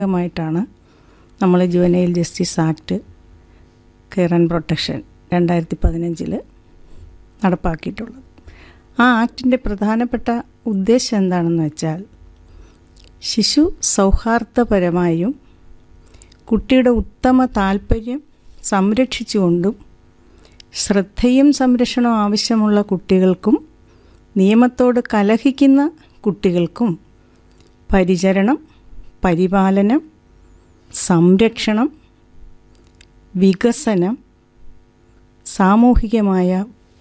മായിട്ടാണ് നമ്മൾ juvenile justice act care and protection രണ്ടായിരത്തി പതിനഞ്ചിൽ നടപ്പാക്കിയിട്ടുള്ളത് ആ ആക്ടിൻ്റെ പ്രധാനപ്പെട്ട ഉദ്ദേശം എന്താണെന്ന് വെച്ചാൽ ശിശു സൗഹാർദ്ദപരമായും കുട്ടിയുടെ ഉത്തമ താല്പര്യം സംരക്ഷിച്ചുകൊണ്ടും ശ്രദ്ധയും സംരക്ഷണവും ആവശ്യമുള്ള കുട്ടികൾക്കും നിയമത്തോട് കലഹിക്കുന്ന കുട്ടികൾക്കും പരിചരണം പരിപാലനം സംരക്ഷണം വികസനം സാമൂഹികമായ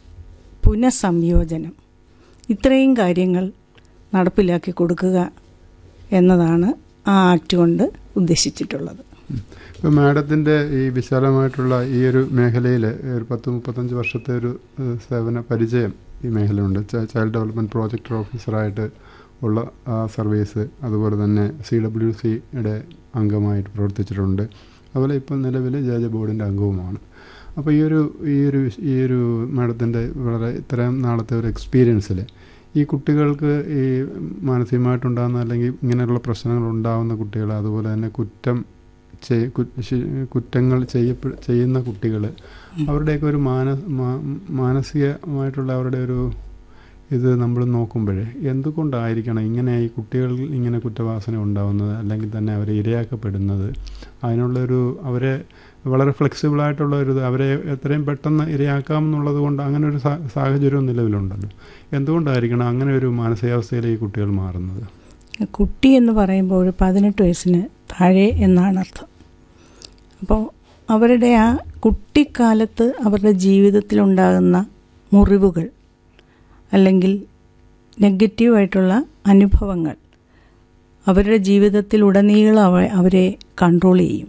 പുനഃസംയോജനം ഇത്രയും കാര്യങ്ങൾ നടപ്പിലാക്കി കൊടുക്കുക എന്നതാണ് ആ ആക്ട് കൊണ്ട് ഉദ്ദേശിച്ചിട്ടുള്ളത് ഇപ്പം മാഡത്തിൻ്റെ ഈ വിശാലമായിട്ടുള്ള ഈ ഒരു മേഖലയിൽ ഒരു പത്ത് മുപ്പത്തഞ്ച് വർഷത്തെ ഒരു ഏഹ്, സേവന പരിചയം ഈ മേഖലയുണ്ട് ച- ചൈൽഡ് ഡെവലപ്മെൻറ്റ് പ്രോജക്റ്റ് ഓഫീസറായിട്ട് ഉള്ള ആ സർവീസ് അതുപോലെ തന്നെ സി ഡബ്ല്യു സിയുടെ അംഗമായിട്ട് പ്രവർത്തിച്ചിട്ടുണ്ട് അതുപോലെ ഇപ്പം നിലവിൽ ജേജ ബോർഡിൻ്റെ അംഗവുമാണ് അപ്പോൾ ഈ ഒരു ഈ ഒരു വിഷ- ഈ ഒരു മാഡത്തിൻ്റെ വളരെ ഇത്രയും നാളത്തെ ഒരു എക്സ്പീരിയൻസിൽ ഈ കുട്ടികൾക്ക് ഈ മാനസികമായിട്ടുണ്ടാകുന്ന അല്ലെങ്കിൽ ഇങ്ങനെയുള്ള പ്രശ്നങ്ങൾ ഉണ്ടാകുന്ന കുട്ടികൾ അതുപോലെ തന്നെ കുറ്റം ചെയ് കു- ശി- കുറ്റങ്ങൾ ചെയ്യപ്പെ ചെയ്യുന്ന കുട്ടികൾ അവരുടെയൊക്കെ ഒരു മാന മാ- മാനസികമായിട്ടുള്ള അവരുടെ ഒരു ഇത് നമ്മൾ നോക്കുമ്പോഴേ എന്തുകൊണ്ടായിരിക്കണം ഇങ്ങനെ ഈ കുട്ടികളിൽ ഇങ്ങനെ കുറ്റവാസന ഉണ്ടാവുന്നത് അല്ലെങ്കിൽ തന്നെ അവരെ ഇരയാക്കപ്പെടുന്നത് അതിനുള്ളൊരു അവരെ വളരെ ഫ്ലെക്സിബിളായിട്ടുള്ള ഒരു ഇത് അവരെ എത്രയും പെട്ടെന്ന് ഇരയാക്കാം എന്നുള്ളത് കൊണ്ട് അങ്ങനെ ഒരു സാ- സാഹചര്യവും നിലവിലുണ്ടല്ലോ എന്തുകൊണ്ടായിരിക്കണം അങ്ങനെ ഒരു മാനസികാവസ്ഥയിലേക്ക് ഈ കുട്ടികൾ മാറുന്നത് കുട്ടി എന്ന് പറയുമ്പോൾ ഒരു പതിനെട്ട് വയസ്സിന് താഴെ എന്നാണ് അർത്ഥം അപ്പോൾ അവരുടെ ആ കുട്ടിക്കാലത്ത് അവരുടെ ജീവിതത്തിലുണ്ടാകുന്ന മുറിവുകൾ അല്ലെങ്കിൽ നെഗറ്റീവായിട്ടുള്ള അനുഭവങ്ങൾ അവരുടെ ജീവിതത്തിലുടനീളം അവ അവരെ കൺട്രോൾ ചെയ്യും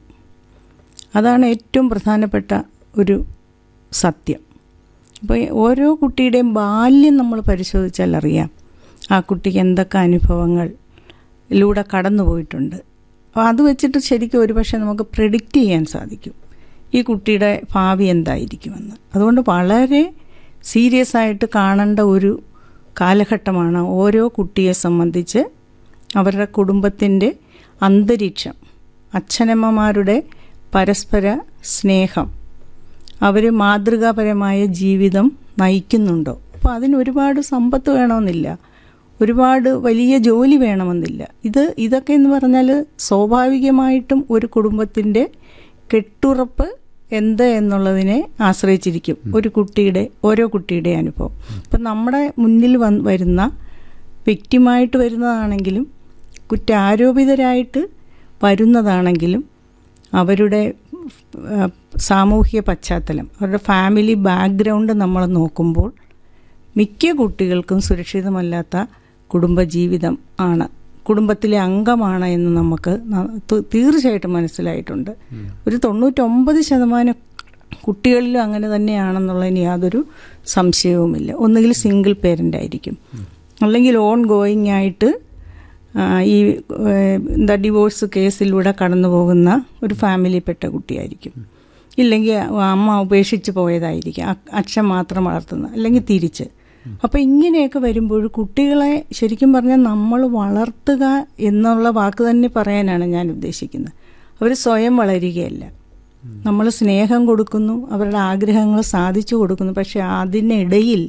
അതാണ് ഏറ്റവും പ്രധാനപ്പെട്ട ഒരു സത്യം അപ്പോൾ ഓരോ കുട്ടിയുടെയും ബാല്യം നമ്മൾ പരിശോധിച്ചാൽ അറിയാം ആ കുട്ടിക്ക് എന്തൊക്കെ അനുഭവങ്ങളിലൂടെ കടന്നു പോയിട്ടുണ്ട് അപ്പോൾ അത് വെച്ചിട്ട് ശരിക്കും ഒരുപക്ഷെ നമുക്ക് പ്രെഡിക്റ്റ് ചെയ്യാൻ സാധിക്കും ഈ കുട്ടിയുടെ ഭാവി എന്തായിരിക്കുമെന്ന് അതുകൊണ്ട് വളരെ സീരിയസ് ആയിട്ട് കാണേണ്ട ഒരു കാലഘട്ടമാണ് ഓരോ കുട്ടിയെ സംബന്ധിച്ച് അവരുടെ കുടുംബത്തിൻ്റെ അന്തരീക്ഷം അച്ഛനമ്മമാരുടെ പരസ്പര സ്നേഹം അവർ മാതൃകാപരമായ ജീവിതം നയിക്കുന്നുണ്ടോ അപ്പോൾ അതിന് ഒരുപാട് സമ്പത്ത് വേണമെന്നില്ല ഒരുപാട് വലിയ ജോലി വേണമെന്നില്ല ഇത് ഇതൊക്കെ എന്ന് പറഞ്ഞാൽ സ്വാഭാവികമായിട്ടും ഒരു കുടുംബത്തിൻ്റെ കെട്ടുറപ്പ് എന്ത് എന്നുള്ളതിനെ ആശ്രയിച്ചിരിക്കും ഒരു കുട്ടിയുടെ ഓരോ കുട്ടിയുടെ അനുഭവം ഇപ്പം നമ്മുടെ മുന്നിൽ വന്ന് വരുന്ന വ്യക്തിമായിട്ട് വരുന്നതാണെങ്കിലും കുറ്റാരോപിതരായിട്ട് വരുന്നതാണെങ്കിലും അവരുടെ ആ, സാമൂഹിക പശ്ചാത്തലം അവരുടെ ഫാമിലി ബാക്ക്ഗ്രൗണ്ട് നമ്മൾ നോക്കുമ്പോൾ മിക്ക കുട്ടികൾക്കും സുരക്ഷിതമല്ലാത്ത കുടുംബജീവിതം ആണ് കുടുംബത്തിലെ അംഗമാണ് എന്ന് നമുക്ക് ന- ത- തീർച്ചയായിട്ടും മനസ്സിലായിട്ടുണ്ട് ഒരു തൊണ്ണൂറ്റൊമ്പത് ശതമാനം കുട്ടികളിലും അങ്ങനെ തന്നെയാണെന്നുള്ളതിന് യാതൊരു സംശയവുമില്ല ഒന്നുകിൽ സിംഗിൾ പേരൻ്റ് ആയിരിക്കും അല്ലെങ്കിൽ ഓൺ ഗോയിങ് ആയിട്ട് ആ, ഈ ഏഹ്, എന്താ ഡിവോഴ്സ് കേസിലൂടെ കടന്നു പോകുന്ന ഒരു ഫാമിലിയിൽപ്പെട്ട കുട്ടിയായിരിക്കും ഇല്ലെങ്കിൽ അമ്മ ഉപേക്ഷിച്ച് പോയതായിരിക്കും അ- അച്ഛൻ മാത്രം വളർത്തുന്ന അല്ലെങ്കിൽ തിരിച്ച് അപ്പോൾ ഇങ്ങനെയൊക്കെ വരുമ്പോൾ കുട്ടികളെ ശരിക്കും പറഞ്ഞാൽ നമ്മൾ വളർത്തുക എന്നുള്ള വാക്ക് തന്നെ പറയാനാണ് ഞാൻ ഉദ്ദേശിക്കുന്നത് അവർ സ്വയം വളരുകയല്ല നമ്മൾ സ്നേഹം കൊടുക്കുന്നു അവരുടെ ആഗ്രഹങ്ങൾ സാധിച്ചു കൊടുക്കുന്നു പക്ഷെ അതിനിടയിൽ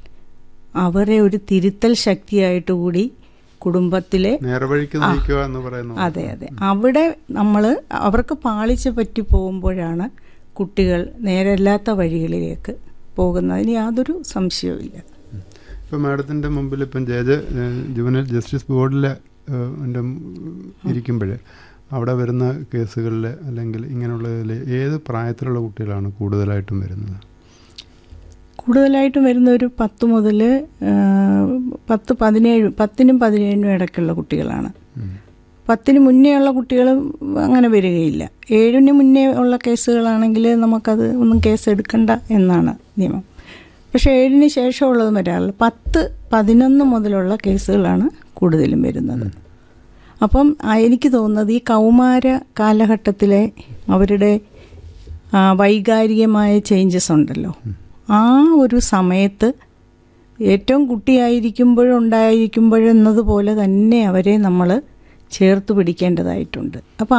അവരെ ഒരു തിരുത്തൽ ശക്തിയായിട്ട് കൂടി കുടുംബത്തിലെ നേർവഴിക്ക് നയിക്കുക എന്ന് പറയുന്നത് അതെ അതെ അവിടെ നമ്മൾ അവർക്ക് പാളിച്ച പറ്റി പോകുമ്പോഴാണ് കുട്ടികൾ നേരല്ലാത്ത വഴികളിലേക്ക് പോകുന്നതിന് യാതൊരു സംശയവുമില്ല ഇപ്പം മാഡത്തിൻ്റെ മുമ്പിൽ ഇപ്പം ജെ ജെ ജുവനൽ ജസ്റ്റിസ് ബോർഡിൽ ഇരിക്കുമ്പോൾ അവിടെ വരുന്ന കേസുകളിൽ അല്ലെങ്കിൽ ഇങ്ങനെയുള്ളതിൽ ഏത് പ്രായത്തിലുള്ള കുട്ടികളാണ് കൂടുതലായിട്ടും വരുന്നത് കൂടുതലായിട്ടും വരുന്ന ഒരു പത്ത് മുതൽ പത്ത് പതിനേഴ് പത്തിനും പതിനേഴിനും ഇടയ്ക്കുള്ള കുട്ടികളാണ് ഉം. പത്തിന് മുന്നേ ഉള്ള കുട്ടികൾ അങ്ങനെ വരികയില്ല ഏഴിന് മുന്നേ ഉള്ള കേസുകളാണെങ്കിൽ നമുക്കത് ഒന്നും കേസ് എടുക്കണ്ട എന്നാണ് നിയമം പക്ഷേ ഏഴിന് ശേഷമുള്ളതും വരാറില്ല പത്ത് പതിനൊന്ന് മുതലുള്ള കേസുകളാണ് കൂടുതലും വരുന്നത് അപ്പം ആ, എനിക്ക് തോന്നുന്നത് ഈ കൗമാര കാലഘട്ടത്തിലെ അവരുടെ ആ, വൈകാരികമായ ചേഞ്ചസ് ഉണ്ടല്ലോ ആ ഒരു സമയത്ത് ഏറ്റവും കുട്ടിയായിരിക്കുമ്പോഴുണ്ടായിരിക്കുമ്പോഴെന്നതുപോലെ തന്നെ അവരെ നമ്മൾ ചേർത്ത് പിടിക്കേണ്ടതായിട്ടുണ്ട് അപ്പോൾ